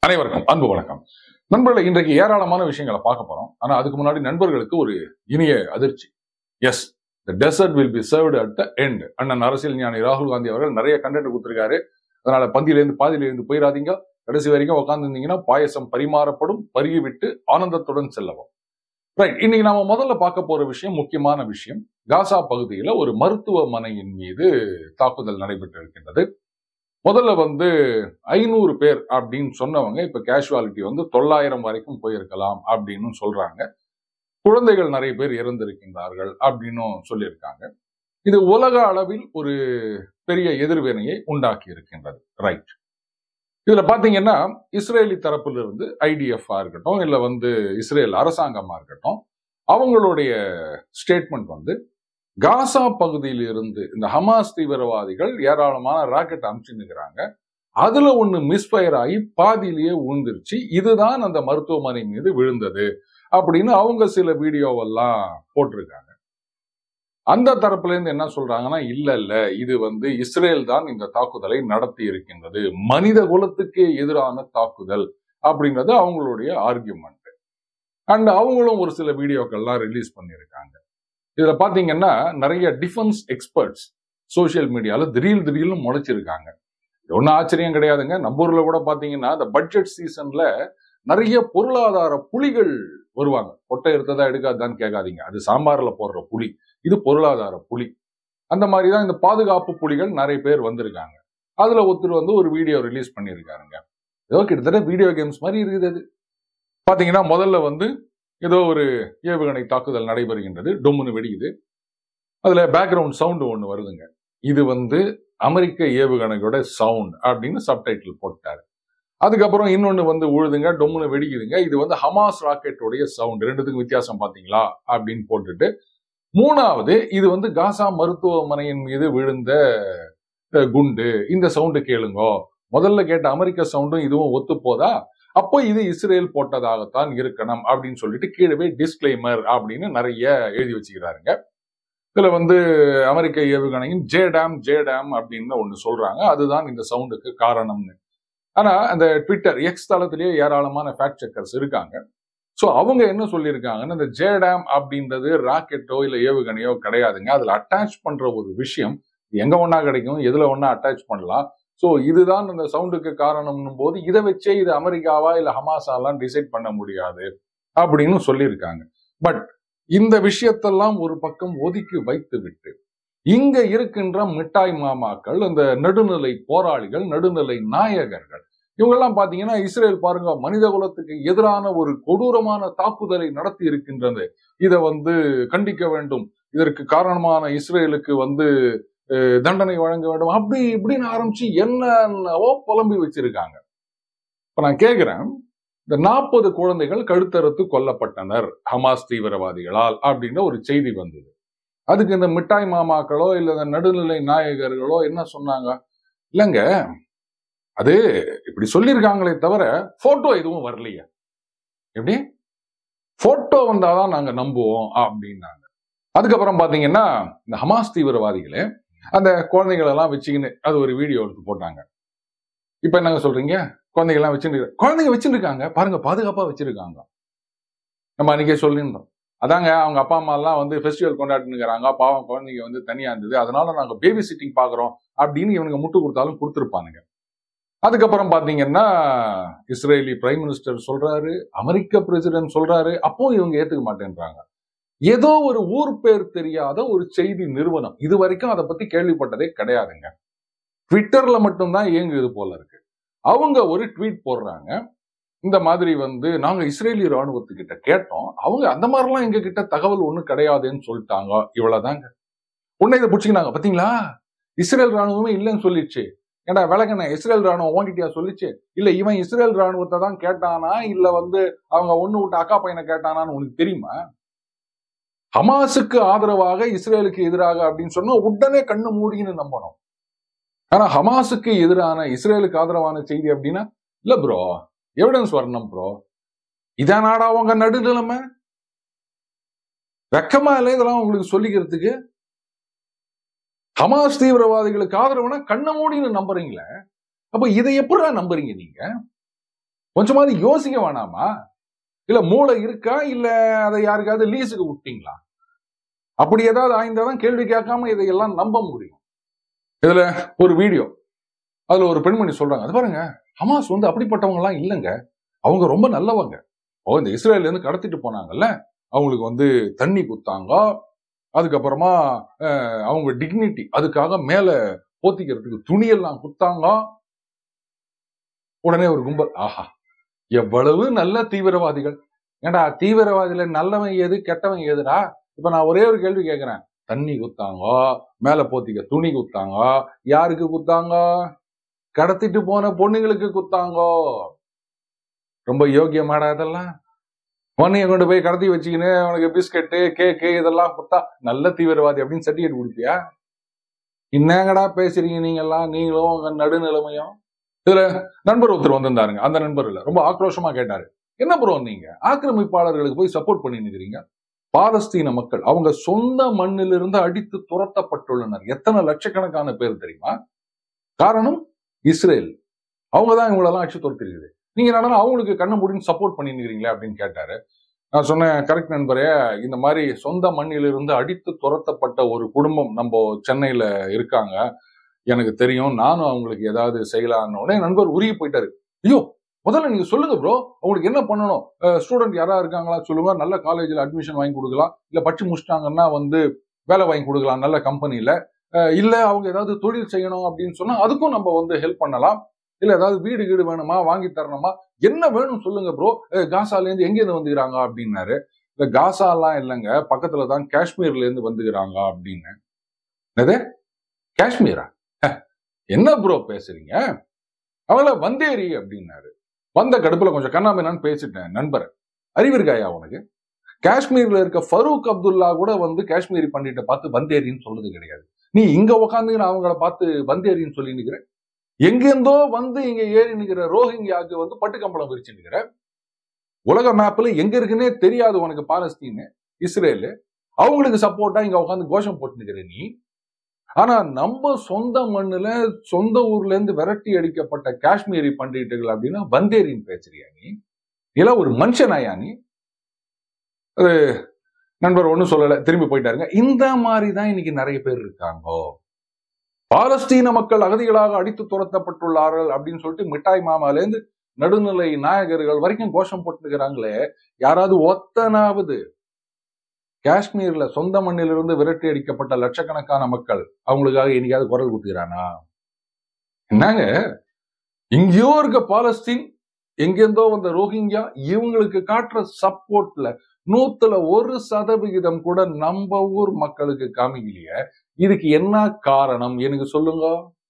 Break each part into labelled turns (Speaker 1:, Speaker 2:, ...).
Speaker 1: அனைவருக்கும் அன்பு வணக்கம் நண்பர்களே இன்றைக்கு ஏராளமான விஷயங்களை பார்க்க போறோம் ஆனா அதுக்கு முன்னாடி நண்பர்களுக்கு ஒரு இனிய அதிர்ச்சி as the dessert will be served at the end அண்ணன் அரசியல் ஞானி ராகுல் காந்தி அவர்கள் நிறைய கண்டென்ட் கொடுத்திருக்காரு அதனால பந்தியிலேருந்து பாதியிலேருந்து போயிடாதீங்க கடைசி வரைக்கும் உட்காந்துருந்தீங்கன்னா பாயசம் பரிமாறப்படும் பருகி விட்டு ஆனந்தத்துடன் செல்லவும் ரைட் இன்னைக்கு நாம முதல்ல பார்க்க போற விஷயம் முக்கியமான விஷயம் காசா பகுதியில ஒரு மருத்துவமனையின் மீது தாக்குதல் நடைபெற்று இருக்கின்றது முதல்ல வந்து ஐநூறு பேர் அப்படின்னு சொன்னவங்க இப்ப கேஷுவாலிட்டி வந்து தொள்ளாயிரம் வரைக்கும் போயிருக்கலாம் அப்படின்னு சொல்றாங்க குழந்தைகள் நிறைய பேர் இறந்திருக்கின்றார்கள் அப்படின்னும் சொல்லியிருக்காங்க இது உலக அளவில் ஒரு பெரிய எதிர்வினையை உண்டாக்கி இருக்கின்றது ரைட் இதுல பாத்தீங்கன்னா இஸ்ரேலி தரப்பிலிருந்து ஐடிஎஃப் இருக்கட்டும் இல்ல வந்து இஸ்ரேல் அரசாங்கமா இருக்கட்டும் அவங்களுடைய ஸ்டேட்மெண்ட் வந்து காசா பகுதியில் இருந்து இந்த ஹமாஸ் தீவிரவாதிகள் ஏராளமான ராக்கெட் அனுப்பிச்சுன்னுக்கிறாங்க அதுல ஒண்ணு மிஸ்ஃபயர் ஆகி பாதியிலேயே விழுந்துருச்சு இதுதான் அந்த மருத்துவமனை மீது விழுந்தது அப்படின்னு அவங்க சில வீடியோவெல்லாம் போட்டிருக்காங்க அந்த தரப்புல இருந்து என்ன சொல்றாங்கன்னா இல்ல இல்ல இது வந்து இஸ்ரேல் தான் இந்த தாக்குதலை நடத்தி இருக்கின்றது மனித குலத்துக்கே எதிரான தாக்குதல் அப்படின்றது அவங்களுடைய ஆர்கியூமெண்ட் அண்ட் அவங்களும் ஒரு சில வீடியோக்கள்லாம் ரிலீஸ் பண்ணியிருக்காங்க இதுல பாத்தீங்கன்னா நிறைய டிஃபென்ஸ் எக்ஸ்பர்ட்ஸ் சோசியல் மீடியால திடீர் திடீர்னு முளைச்சிருக்காங்க இது ஒன்றும் ஆச்சரியம் கிடையாதுங்க நம்ம ஊர்ல கூட பாத்தீங்கன்னா இந்த பட்ஜெட் சீசன்ல நிறைய பொருளாதார புலிகள் வருவாங்க கொட்டை எடுத்ததா எடுக்காதான்னு கேட்காதீங்க அது சாம்பார்ல போடுற புலி இது பொருளாதார புலி அந்த மாதிரி தான் இந்த பாதுகாப்பு புலிகள் நிறைய பேர் வந்திருக்காங்க அதுல ஒருத்தர் வந்து ஒரு வீடியோ ரிலீஸ் பண்ணியிருக்காருங்க ஏதோ கிட்டத்தட்ட வீடியோ கேம்ஸ் மாதிரி இருக்குது அது பாத்தீங்கன்னா முதல்ல வந்து ஏதோ ஒரு ஏவுகணை தாக்குதல் நடைபெறுகின்றது டொம்முன்னு வெடிக்குது அதுல பேக்ரவுண்ட் சவுண்டு ஒன்று வருதுங்க இது வந்து அமெரிக்க ஏவுகணையோட சவுண்ட் அப்படின்னு சப்டைட்டில் போட்டாரு அதுக்கப்புறம் இன்னொன்னு வந்து உழுதுங்க டொம்முன்னு வெடிக்குதுங்க இது வந்து ஹமாஸ் ராக்கெட்டோடைய சவுண்ட் ரெண்டுத்துக்கும் வித்தியாசம் பாத்தீங்களா அப்படின்னு போட்டுட்டு மூணாவது இது வந்து காசா மருத்துவமனையின் மீது விழுந்த அஹ், குண்டு இந்த சவுண்டு கேளுங்கோ முதல்ல கேட்ட அமெரிக்க சவுண்டும் இதுவும் ஒத்து போதா அப்போ இது இஸ்ரேல் போட்டதாகத்தான் இருக்கணும் அப்படின்னு சொல்லிட்டு கீழவே டிஸ்க்ளைமர் அப்படின்னு நிறைய எழுதி வச்சுக்கிறாருங்க இதுல வந்து அமெரிக்க ஏவுகணையின் ஜே டேம் ஜே டேம் அப்படின்னு ஒன்று சொல்றாங்க அதுதான் இந்த சவுண்டுக்கு காரணம்னு ஆனா அந்த ட்விட்டர் எக்ஸ் தளத்திலேயே ஏராளமான ஃபேக்ட் செக்கர்ஸ் இருக்காங்க ஸோ அவங்க என்ன சொல்லியிருக்காங்கன்னா இந்த ஜே டேம் அப்படின்றது ராக்கெட்டோ இல்லை ஏவுகணையோ கிடையாதுங்க அதுல அட்டாச் பண்ற ஒரு விஷயம் எங்க ஒண்ணா கிடைக்கும் எதுல ஒண்ணா அட்டாச் பண்ணலாம் ஸோ இதுதான் அந்த சவுண்டுக்கு காரணம்னும் போது இதை வச்சே இது அமெரிக்காவா இல்ல ஹமாஸாலாம் டிசைட் பண்ண முடியாது அப்படின்னு சொல்லியிருக்காங்க பட் இந்த விஷயத்தெல்லாம் ஒரு பக்கம் ஒதுக்கி வைத்து விட்டு இங்க இருக்கின்ற மிட்டாய் மாமாக்கள் இந்த நடுநிலை போராளிகள் நடுநிலை நாயகர்கள் இவங்கெல்லாம் பாத்தீங்கன்னா இஸ்ரேல் பாருங்க மனித குலத்துக்கு எதிரான ஒரு கொடூரமான தாக்குதலை நடத்தி இருக்கின்றது இதை வந்து கண்டிக்க வேண்டும் இதற்கு காரணமான இஸ்ரேலுக்கு வந்து அஹ், தண்டனை வழங்க வேண்டும் அப்படி இப்படின்னு ஆரம்பிச்சு என்னவோ புலம்பி வச்சிருக்காங்க இப்ப நான் கேக்குறேன் இந்த நாற்பது குழந்தைகள் கழுத்தறுத்து கொல்லப்பட்டனர் ஹமாஸ் தீவிரவாதிகளால் அப்படின்ற ஒரு செய்தி வந்தது அதுக்கு இந்த மிட்டாய் மாமாக்களோ இல்ல இந்த நடுநிலை நாயகர்களோ என்ன சொன்னாங்க இல்லைங்க அது இப்படி சொல்லியிருக்காங்களே தவிர போட்டோ எதுவும் வரலையே எப்படி போட்டோ வந்தாதான் நாங்க நம்புவோம் அப்படின்னாங்க அதுக்கப்புறம் பாத்தீங்கன்னா இந்த ஹமாஸ் தீவிரவாதிகளே அந்த குழந்தைகளை எல்லாம் வச்சுக்கின்னு அது ஒரு வீடியோ எடுத்து போட்டாங்க இப்ப என்னங்க சொல்றீங்க குழந்தைகள் எல்லாம் வச்சுட்டு குழந்தைங்க வச்சுருக்காங்க பாருங்க பாதுகாப்பா வச்சிருக்காங்க நம்ம அன்னைக்கே சொல்லியிருந்தோம் அதாங்க அவங்க அப்பா அம்மா எல்லாம் வந்து ஃபெஸ்டிவல் கொண்டாடினுக்கிறாங்க பாவம் குழந்தைங்க வந்து தனியா இருந்தது அதனால நாங்க பேபி சிட்டிங் பாக்குறோம் அப்படின்னு இவனுங்க முட்டு கொடுத்தாலும் கொடுத்துருப்பானுங்க அதுக்கப்புறம் பாத்தீங்கன்னா இஸ்ரேலி பிரைம் மினிஸ்டர் சொல்றாரு அமெரிக்க பிரசிடென்ட் சொல்றாரு அப்போ இவங்க ஏத்துக்க மாட்டேன்றாங்க ஏதோ ஒரு ஊர் பேர் தெரியாத ஒரு செய்தி நிறுவனம் இது வரைக்கும் அதை பத்தி கேள்விப்பட்டதே கிடையாதுங்க ட்விட்டர்ல மட்டும்தான் இயங்குது போல இருக்கு அவங்க ஒரு ட்வீட் போடுறாங்க இந்த மாதிரி வந்து நாங்க இஸ்ரேலி ராணுவத்துக்கிட்ட கேட்டோம் அவங்க அந்த மாதிரிலாம் எங்க கிட்ட தகவல் ஒண்ணும் கிடையாதுன்னு சொல்லிட்டாங்க இவ்வளவுதாங்க உன்னை இதை பிடிச்சிக்கினாங்க பாத்தீங்களா இஸ்ரேல் ராணுவமே இல்லைன்னு சொல்லிடுச்சு ஏடா விளக்கண்ண இஸ்ரேல் ராணுவம் ஓங்கிட்டியா சொல்லிச்சு இல்ல இவன் இஸ்ரேல் ராணுவத்தை தான் கேட்டானா இல்ல வந்து அவங்க ஒண்ணு விட்டு அக்கா பையனை கேட்டானான்னு உனக்கு தெரியுமா ஹமாஸுக்கு ஆதரவாக இஸ்ரேலுக்கு எதிராக அப்படின்னு சொன்னா உடனே கண்ணு மூடின்னு நம்பணும் ஆனா ஹமாஸுக்கு எதிரான இஸ்ரேலுக்கு ஆதரவான செய்தி அப்படின்னா இல்ல ப்ரோ எவிடன்ஸ் வரணும் ப்ரோ இதானாடா உங்க நடுநிலைமை வெக்கமா இல்லை இதெல்லாம் உங்களுக்கு சொல்லிக்கிறதுக்கு ஹமாஸ் தீவிரவாதிகளுக்கு ஆதரவுனா கண்ண மூடின்னு நம்புறீங்களே அப்ப இதை எப்படிடா நம்புறீங்க நீங்க கொஞ்சமாவது யோசிக்க வேணாமா இல்ல மூளை இருக்கா இல்ல அதை யாருக்காவது லீஸுக்கு விட்டீங்களா அப்படி ஏதாவது ஆய்ந்தாதான் கேள்வி கேட்காம இதையெல்லாம் நம்ப முடியும் இதுல ஒரு வீடியோ அதுல ஒரு பெண்மணி சொல்றாங்க அது பாருங்க ஹமாஸ் வந்து அப்படிப்பட்டவங்க எல்லாம் இல்லைங்க அவங்க ரொம்ப நல்லவங்க அவங்க இந்த இஸ்ரேல்ல இருந்து கடத்திட்டு போனாங்கல்ல அவங்களுக்கு வந்து தண்ணி குத்தாங்க அதுக்கப்புறமா அஹ், அவங்க டிக்னிட்டி அதுக்காக மேல போத்திக்கிறதுக்கு துணியெல்லாம் குத்தாங்க உடனே ஒரு கும்பல் ஆஹா எவ்வளவு நல்ல தீவிரவாதிகள் ஏண்டா தீவிரவாதியில நல்லவன் எது கெட்டவன் எதுடா இப்ப நான் ஒரே ஒரு கேள்வி கேட்கிறேன் தண்ணி குத்தாங்க மேல போத்திக்க துணி குத்தாங்க யாருக்கு குத்தாங்க கடத்திட்டு போன பொண்ணுங்களுக்கு குத்தாங்க ரொம்ப யோக்கியமாடா இதெல்லாம் பொண்ணைய கொண்டு போய் கடத்தி வச்சுக்கின்னு அவனுக்கு பிஸ்கட்டு கேக்கு இதெல்லாம் குத்தா நல்ல தீவிரவாதி அப்படின்னு சர்டிஃபிகேட் கொடுப்பியா என்னங்கடா பேசுறீங்க நீங்க எல்லாம் நீங்களும் உங்க நடுநிலைமையும் இதுல நண்பர் ஒருத்தர் வந்திருந்தாருங்க அந்த நண்பர் இல்ல ரொம்ப ஆக்ரோஷமா கேட்டாரு என்ன ப்ரோ நீங்க ஆக்கிரமிப்பாளர்களுக்கு போய் சப்போர்ட் பண்ணி நிக்கிறீங்க பாலஸ்தீன மக்கள் அவங்க சொந்த மண்ணிலிருந்து அடித்து துரத்தப்பட்டுள்ளனர் எத்தனை லட்சக்கணக்கான பேர் தெரியுமா காரணம் இஸ்ரேல் அவங்க தான் இவங்களெல்லாம் அடிச்சு துரத்திருக்குது நீங்க என்னன்னா அவங்களுக்கு கண்ணை முடின்னு சப்போர்ட் பண்ணி நிக்கிறீங்களே அப்படின்னு கேட்டாரு நான் சொன்னேன் கரெக்ட் நண்பரே இந்த மாதிரி சொந்த மண்ணிலிருந்து அடித்து துரத்தப்பட்ட ஒரு குடும்பம் நம்ம சென்னையில இருக்காங்க எனக்கு தெரியும் நானும் அவங்களுக்கு ஏதாவது செய்யலான்னு உடனே நண்பர் உருகி போயிட்டாரு ஐயோ முதல்ல நீங்க சொல்லுங்க ப்ரோ அவங்களுக்கு என்ன பண்ணணும் ஸ்டூடெண்ட் யாரா இருக்காங்களா சொல்லுங்க நல்ல காலேஜ்ல அட்மிஷன் வாங்கி கொடுக்கலாம் இல்ல படிச்சு முடிச்சிட்டாங்கன்னா வந்து வேலை வாங்கி கொடுக்கலாம் நல்ல கம்பெனில இல்ல அவங்க ஏதாவது தொழில் செய்யணும் அப்படின்னு சொன்னா அதுக்கும் நம்ம வந்து ஹெல்ப் பண்ணலாம் இல்ல ஏதாவது வீடு வீடு வேணுமா வாங்கி தரணுமா என்ன வேணும் சொல்லுங்க ப்ரோ காசால இருந்து எங்க இருந்து வந்துக்கிறாங்க அப்படின்னாரு இந்த காசா எல்லாம் இல்லைங்க பக்கத்துல தான் காஷ்மீர்ல இருந்து வந்துக்கிறாங்க அப்படின்னு என்னது காஷ்மீரா ஹ, என்ன ப்ரோ பேசுறீங்க அவங்கள வந்தேரி அப்படின்னாரு வந்த கடுப்புல கொஞ்சம் கண்ணாமினான்னு பேசிட்டேன் நண்பர் அறிவிருக்காயா உனக்கு காஷ்மீர்ல இருக்க ஃபரூக் அப்துல்லா கூட வந்து காஷ்மீரி பண்டிட்டை பார்த்து வந்தேரின்னு சொல்றது கிடையாது நீ இங்க உட்காந்துக்கின்னு அவங்கள பார்த்து வந்தேரின்னு சொல்லி நிக்கிற எங்கெந்தோ வந்து இங்க ஏறி நிக்கிற ரோஹிங்கியாக்கு வந்து பட்டுக்கம்பளம் விரிச்சு நிக்கிற உலக மேப்ல எங்க இருக்குன்னே தெரியாது உனக்கு பாலஸ்தீன் இஸ்ரேலு அவங்களுக்கு சப்போர்ட்டா இங்க உட்காந்து கோஷம் போட்டு நிக்கிற நீ ஆனா நம்ம சொந்த மண்ணுல சொந்த ஊர்ல இருந்து விரட்டி அடிக்கப்பட்ட காஷ்மீரி பண்டிட்டுகள் அப்படின்னா வந்தேரின்னு பேசுறியா நீ இல்ல ஒரு மனுஷனாயா நீ அது நண்பர் ஒன்றும் சொல்லல திரும்பி போயிட்டாருங்க இந்த மாதிரி தான் இன்னைக்கு நிறைய பேர் இருக்காங்க பாலஸ்தீன மக்கள் அகதிகளாக அடித்து துரத்தப்பட்டுள்ளார்கள் அப்படின்னு சொல்லிட்டு மிட்டாய் மாமால இருந்து நடுநிலை நாயகர்கள் வரைக்கும் கோஷம் போட்டுக்கிறாங்களே யாராவது ஒத்தனாவது காஷ்மீர்ல சொந்த மண்ணிலிருந்து விரட்டி அடிக்கப்பட்ட லட்சக்கணக்கான மக்கள் அவங்களுக்காக என்னைக்காவது குரல் கொடுத்துக்கிறானா என்னங்க இங்கேயோ இருக்க பாலஸ்தீன் எங்கெந்தோ வந்த ரோஹிங்கியா இவங்களுக்கு காட்டுற சப்போர்ட்ல நூத்துல ஒரு சதவிகிதம் கூட நம்ம ஊர் மக்களுக்கு காமிக்கலையே இதுக்கு என்ன காரணம் எனக்கு சொல்லுங்க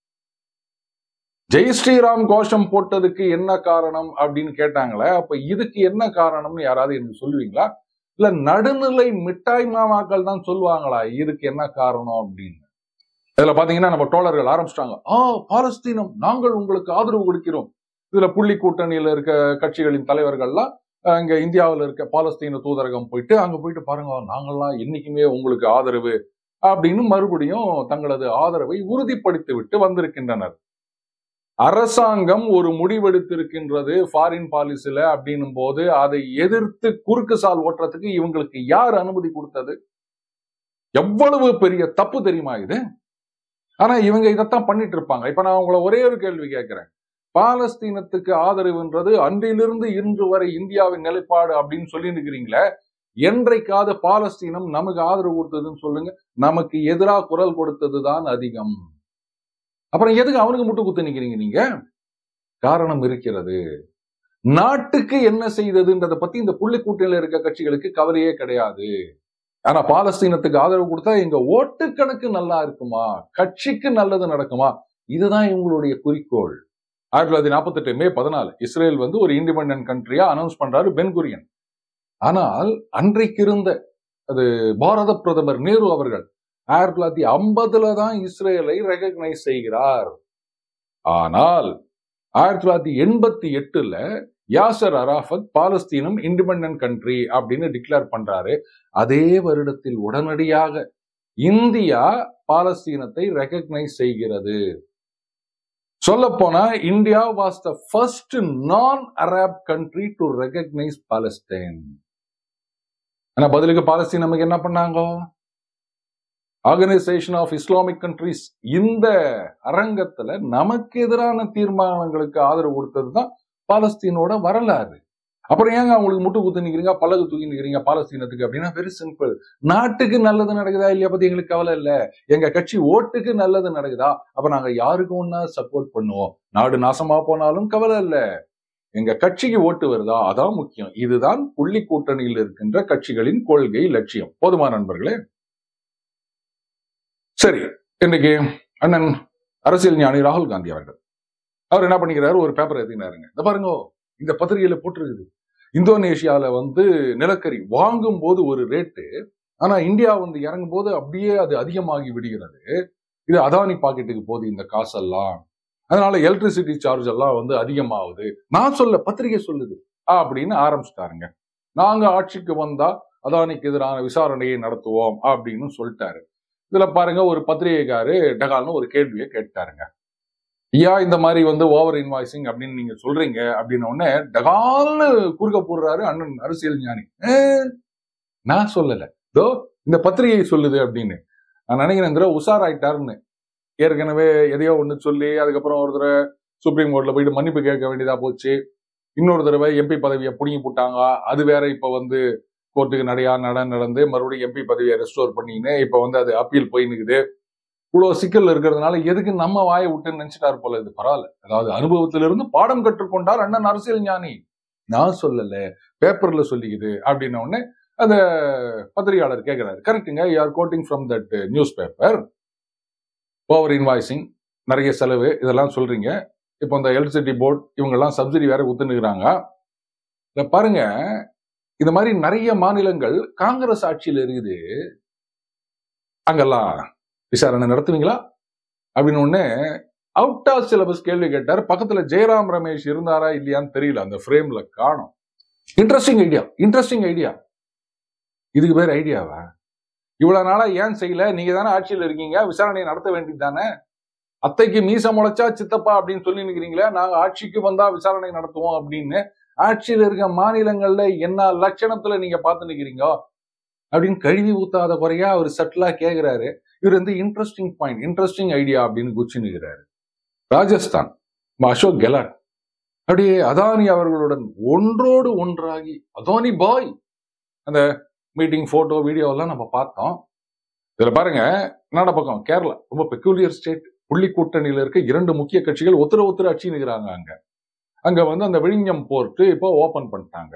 Speaker 1: ஜெய் ஸ்ரீராம் கோஷம் போட்டதுக்கு என்ன காரணம் அப்படின்னு கேட்டாங்களே அப்ப இதுக்கு என்ன காரணம்னு யாராவது எனக்கு சொல்லுவீங்களா இல்ல நடுநிலை மிட்டாய் மாமாக்கள் தான் சொல்லுவாங்களா இதுக்கு என்ன காரணம் அப்படின்னு இதுல பாத்தீங்கன்னா நம்ம தோழர்கள் ஆரம்பிச்சிட்டாங்க ஆ பாலஸ்தீனம் நாங்கள் உங்களுக்கு ஆதரவு கொடுக்கிறோம் இதுல புள்ளி கூட்டணியில இருக்க கட்சிகளின் தலைவர்கள்லாம் அஹ், இங்க இந்தியாவில் இருக்க பாலஸ்தீன தூதரகம் போயிட்டு அங்க போயிட்டு பாருங்க நாங்கள்லாம் என்னைக்குமே உங்களுக்கு ஆதரவு அப்படின்னு மறுபடியும் தங்களது ஆதரவை உறுதிப்படுத்தி விட்டு வந்திருக்கின்றனர் அரசாங்கம் ஒரு முடிவெடுத்திருக்கின்றது ஃபாரின் பாலிசில அப்படின்னும் போது அதை எதிர்த்து குறுக்கு சால் ஓட்டுறதுக்கு இவங்களுக்கு யார் அனுமதி கொடுத்தது எவ்வளவு பெரிய தப்பு தெரியுமா இது ஆனா இவங்க இதைத்தான் பண்ணிட்டு இருப்பாங்க இப்ப நான் உங்களை ஒரே ஒரு கேள்வி கேட்கிறேன் பாலஸ்தீனத்துக்கு ஆதரவுன்றது அன்றிலிருந்து இன்று வரை இந்தியாவின் நிலைப்பாடு அப்படின்னு சொல்லி இருக்கிறீங்களே என்றைக்காவது பாலஸ்தீனம் நமக்கு ஆதரவு கொடுத்ததுன்னு சொல்லுங்க நமக்கு எதிராக குரல் கொடுத்ததுதான் அதிகம் அப்புறம் எதுக்கு அவனுக்கு முட்டு குத்து நிக்கிறீங்க நீங்க காரணம் இருக்கிறது நாட்டுக்கு என்ன செய்ததுன்றதை பத்தி இந்த புள்ளி கூட்டணியில இருக்க கட்சிகளுக்கு கவலையே கிடையாது ஆனா பாலஸ்தீனத்துக்கு ஆதரவு கொடுத்தா எங்க ஓட்டு கணக்கு நல்லா இருக்குமா கட்சிக்கு நல்லது நடக்குமா இதுதான் இவங்களுடைய குறிக்கோள் ஆயிரத்தி தொள்ளாயிரத்தி நாற்பத்தி எட்டு மே பதினாலு இஸ்ரேல் வந்து ஒரு இண்டிபெண்டன்ட் கண்ட்ரியா அனௌன்ஸ் பண்றாரு பென்குரியன் ஆனால் அன்றைக்கு இருந்த அது பாரத பிரதமர் நேரு அவர்கள் ஆயிரத்தி தொள்ளாயிரத்தி ஐம்பதுல தான் இஸ்ரேலை ரெகக்னைஸ் செய்கிறார் ஆனால் ஆயிரத்தி தொள்ளாயிரத்தி எண்பத்தி எட்டுல யாசர் அராஃபத் பாலஸ்தீனம் இண்டிபெண்டன்ட் கண்ட்ரி அப்படின்னு டிக்ளேர் பண்றாரு அதே வருடத்தில் உடனடியாக இந்தியா பாலஸ்தீனத்தை ரெகக்னைஸ் செய்கிறது சொல்ல போனா India was the first non Arab country to recognise Palestine ஆனா பதிலுக்கு பாலஸ்தீன் நமக்கு என்ன பண்ணாங்க ஆர்கனைசேஷன் ஆஃப் இஸ்லாமிக் கண்ட்ரிஸ் இந்த அரங்கத்துல நமக்கு எதிரான தீர்மானங்களுக்கு ஆதரவு கொடுத்தது தான் பாலஸ்தீனோட வரலாறு அப்புறம் ஏங்க அவங்களுக்கு முட்டு குத்து நிக்கிறீங்க பல்லகு தூக்கி நிக்கிறீங்க பாலஸ்தீனத்துக்கு அப்படின்னா வெரி சிம்பிள் நாட்டுக்கு நல்லது நடக்குதா இல்லையா பத்தி எங்களுக்கு கவலை இல்ல எங்க கட்சி ஓட்டுக்கு நல்லது நடக்குதா அப்ப நாங்க யாருக்கு ஒன்னா சப்போர்ட் பண்ணுவோம் நாடு நாசமா போனாலும் கவலை இல்ல எங்க கட்சிக்கு ஓட்டு வருதா அதான் முக்கியம் இதுதான் புள்ளி கூட்டணியில் இருக்கின்ற கட்சிகளின் கொள்கை லட்சியம் போதுமா நண்பர்களே சரி இன்னைக்கு அண்ணன் அரசியல் ஞானி ராகுல் காந்தி அவர்கள் அவர் என்ன பண்ணிக்கிறாரு ஒரு பேப்பர் எழுதினாருங்க இந்த பாருங்க இந்த பத்திரிகையில போட்டிருக்குது இந்தோனேஷியால வந்து நிலக்கரி வாங்கும் போது ஒரு ரேட்டு ஆனா இந்தியா வந்து இறங்கும் போது அப்படியே அது அதிகமாகி விடுகிறது இது அதானி பாக்கெட்டுக்கு போகுது இந்த காசெல்லாம் அதனால எலக்ட்ரிசிட்டி சார்ஜ் எல்லாம் வந்து அதிகமாகுது நான் சொல்ல பத்திரிகை சொல்லுது அப்படின்னு ஆரம்பிச்சிட்டாருங்க நாங்க ஆட்சிக்கு வந்தா அதானிக்கு எதிரான விசாரணையை நடத்துவோம் அப்படின்னு சொல்லிட்டாரு இதுல பாருங்க ஒரு பத்திரிகைக்காரு டகால்னு ஒரு கேள்வியை கேட்டாருங்க ஐயா இந்த மாதிரி வந்து ஓவர் இன்வாய்சிங் அப்படின்னு நீங்க சொல்றீங்க அப்படின்ன உடனே டகால்னு குறுக்க போடுறாரு அண்ணன் அரசியல் ஞானி "ஏ, நான் சொல்லல தோ இந்த பத்திரிகை சொல்லுது அப்படின்னு நான் நினைக்கிறேன் இந்த தடவை உஷாராயிட்டாருன்னு ஏற்கனவே எதையோ ஒண்ணு சொல்லி அதுக்கப்புறம் ஒரு தடவை சுப்ரீம் கோர்ட்ல போயிட்டு மன்னிப்பு கேட்க வேண்டியதா போச்சு இன்னொரு தடவை எம்பி பதவியை புடுங்கி போட்டாங்க அது வேற இப்ப வந்து கோர்ட்டுக்கு நடையா நட நடந்து மறுபடியும் எம்பி பதவியை ரெஸ்டோர் பண்ணின்னு இப்ப வந்து அது அப்பீல் போய் நிக்குது இவ்வளவு சிக்கல் இருக்கிறதுனால எதுக்கு நம்ம வாயை விட்டுன்னு நினைச்சிட்டாரு போல இது பரவாயில்ல அதாவது அனுபவத்திலிருந்து பாடம் கற்றுக்கொண்டார் அண்ணன் அரசியல் ஞானி நான் சொல்லல பேப்பர்ல சொல்லிக்குது அப்படின்ன உடனே அந்த பத்திரிகையாளர் கேட்கிறாரு கரெக்டுங்க you are quoting from that newspaper over invoicing நிறைய செலவு இதெல்லாம் சொல்றீங்க இப்போ இந்த எலக்ட்ரிசிட்டி போர்ட் இவங்கெல்லாம் சப்சிடி வேற குத்துனுக்குறாங்க இத பாருங்க இந்த மாதிரி நிறைய மாநிலங்கள் காங்கிரஸ் ஆட்சியில் இருக்குது அங்கெல்லாம் விசாரணை நடத்துவீங்களா அப்படின்னு ஒண்ணு அவுட் ஆஃப் சிலபஸ் கேள்வி கேட்டார் பக்கத்துல ஜெயராம் ரமேஷ் இருந்தாரா இல்லையான்னு தெரியல அந்த ஃப்ரேம்ல காணும் இன்ட்ரெஸ்டிங் ஐடியா இன்ட்ரெஸ்டிங் ஐடியா இதுக்கு பேர் ஐடியாவா இவ்வளவு நாளா ஏன் செய்யல நீங்க தானே ஆட்சியில் இருக்கீங்க விசாரணை நடத்த வேண்டியது தானே அத்தைக்கு மீச முளைச்சா சித்தப்பா அப்படின்னு சொல்லி நிக்கிறீங்களே நாங்க ஆட்சிக்கு வந்தா விசாரணை நடத்துவோம் அப்படின்னு ஆட்சியில் இருக்க மாநிலங்கள்ல என்ன லட்சணத்துல நீங்க பார்த்து நிக்கிறீங்க அப்படின்னு கழுவி ஊத்தாத குறையா அவர் சட்டிலா கேக்குறாரு இவர் வந்து இன்ட்ரெஸ்டிங் பாயிண்ட் இன்ட்ரெஸ்டிங் ஐடியா அப்படின்னு குச்சி நிற்கிறாரு ராஜஸ்தான் நம்ம அசோக் கெலாட் அப்படியே அதானி அவர்களுடன் ஒன்றோடு ஒன்றாகி அதானி பாய் அந்த மீட்டிங் போட்டோ வீடியோ எல்லாம் நம்ம பார்த்தோம் இதுல பாருங்க என்னடா பக்கம் கேரளா ரொம்ப பெக்யூலியர் ஸ்டேட் புள்ளி கூட்டணியில இருக்க இரண்டு முக்கிய கட்சிகள் ஒத்துர ஒத்துர அச்சு நிற்கிறாங்க அங்க அங்க வந்து அந்த விழிஞம் போர்ட் இப்போ ஓபன் பண்ணிட்டாங்க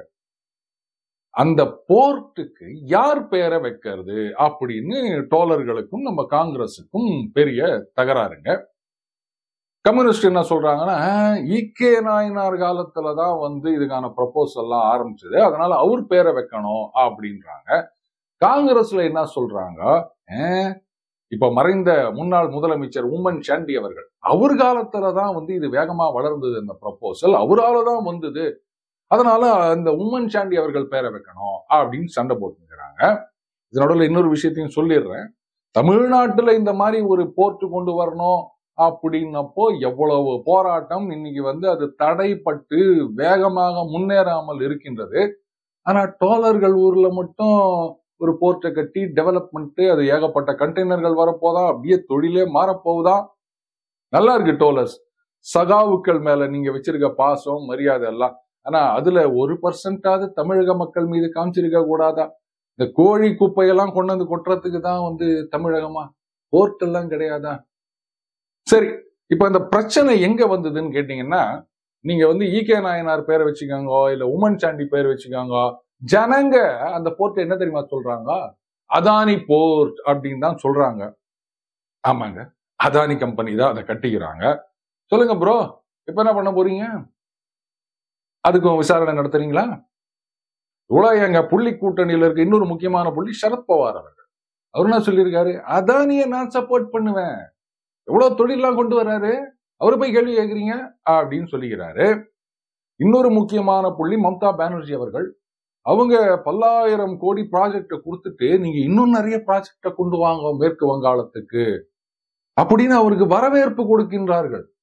Speaker 1: அந்த போர்ட்டுக்கு யார் பெயரை வைக்கிறது அப்படின்னு டோலர்களுக்கும் நம்ம காங்கிரஸுக்கும் பெரிய தகராறுங்க கம்யூனிஸ்ட் என்ன சொல்றாங்கன்னா ஈகே நாயனார் காலத்துல தான் வந்து இதுக்கான ப்ரப்போசல் எல்லாம் ஆரம்பிச்சது அதனால அவர் பேரை வைக்கணும் அப்படின்றாங்க காங்கிரஸ்ல என்ன சொல்றாங்க "ஆஹ், இப்ப மறைந்த முன்னாள் முதலமைச்சர் உம்மன் சாண்டி அவர்கள் அவர் காலத்துல தான் வந்து இது வேகமா வளர்ந்தது இந்த ப்ரப்போசல் அவரால தான் வந்தது அதனால அந்த உம்மன் சாண்டி அவர்கள் பேரை வைக்கணும் அப்படின்னு சண்டை போட்டுக்கிறாங்க இதனோட இன்னொரு விஷயத்தையும் சொல்லிடுறேன் தமிழ்நாட்டுல இந்த மாதிரி ஒரு போர்ட் கொண்டு வரணும் அப்படின்னப்போ எவ்வளவு போராட்டம் இன்னைக்கு வந்து அது தடைப்பட்டு வேகமாக முன்னேறாமல் இருக்கின்றது ஆனா டோலர்கள் ஊர்ல மட்டும் ஒரு போர்ட்டை கட்டி டெவலப்மெண்ட் அது ஏகப்பட்ட கண்டெய்னர்கள் வரப்போதா அப்படியே தொழிலே மாறப்போகுதா நல்லா இருக்கு டோலர்ஸ் சகாவுக்கள் மேல நீங்க வச்சிருக்க பாசம் மரியாதை எல்லாம் ஆனா அதுல ஒரு பர்சன்டாவது தமிழக மக்கள் மீது காமிச்சிருக்க கூடாதா இந்த கோழி குப்பையெல்லாம் கொண்டு வந்து கொட்டுறதுக்கு தான் வந்து தமிழகமா போர்ட் எல்லாம் கிடையாதா சரி இப்ப இந்த பிரச்சனை எங்க வந்ததுன்னு கேட்டீங்கன்னா நீங்க வந்து ஈகே நாயனார் பேரை வச்சுக்கோங்க இல்ல உமன் சாண்டி பேர் வச்சுக்கோங்க ஜனங்க அந்த போர்ட் என்ன தெரியுமா சொல்றாங்க அதானி போர்ட் அப்படின்னு தான் சொல்றாங்க ஆமாங்க அதானி கம்பெனி தான் அதை கட்டிக்கிறாங்க சொல்லுங்க ப்ரோ இப்ப என்ன பண்ண போறீங்க அதுக்கும் விசாரணை நடத்துறீங்களா இவ்வளவு எங்க புள்ளி கூட்டணியில இருக்க இன்னொரு முக்கியமான புள்ளி சரத்பவார் அவர்கள் அவர் என்ன சொல்லியிருக்காரு அதானிய நான் சப்போர்ட் பண்ணுவேன் எவ்வளவு தொழிலாம் கொண்டு வர்றாரு அவரு போய் கேள்வி கேட்குறீங்க அப்படின்னு சொல்லிக்கிறாரு இன்னொரு முக்கியமான புள்ளி மம்தா பானர்ஜி அவர்கள் அவங்க பல்லாயிரம் கோடி ப்ராஜெக்டை கொடுத்துட்டு நீங்க இன்னும் நிறைய ப்ராஜெக்டை கொண்டு வாங்க மேற்கு வங்காளத்துக்கு அப்படின்னு அவருக்கு வரவேற்பு கொடுக்கின்றார்கள்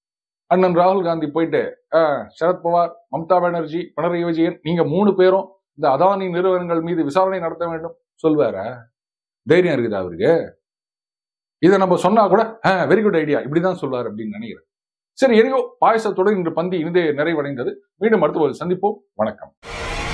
Speaker 1: அண்ணன் ராகுல் காந்தி போயிட்டு "அஹ், சரத்பவார் மம்தா பானர்ஜி பினராயி விஜயன் நீங்க மூணு பேரும் இந்த அதானி நிறுவனங்கள் மீது விசாரணை நடத்த வேண்டும் சொல்வாரா தைரியம் இருக்குதா அவருக்கு இதை நம்ம சொன்னா கூட வெரி குட் ஐடியா இப்படிதான் சொல்வார் அப்படின்னு நினைக்கிறேன் சரி எனியோ பாயசத்துடன் இன்று பந்தி இனிதே நிறைவடைந்தது மீண்டும் அடுத்த ஒரு சந்திப்போம் வணக்கம்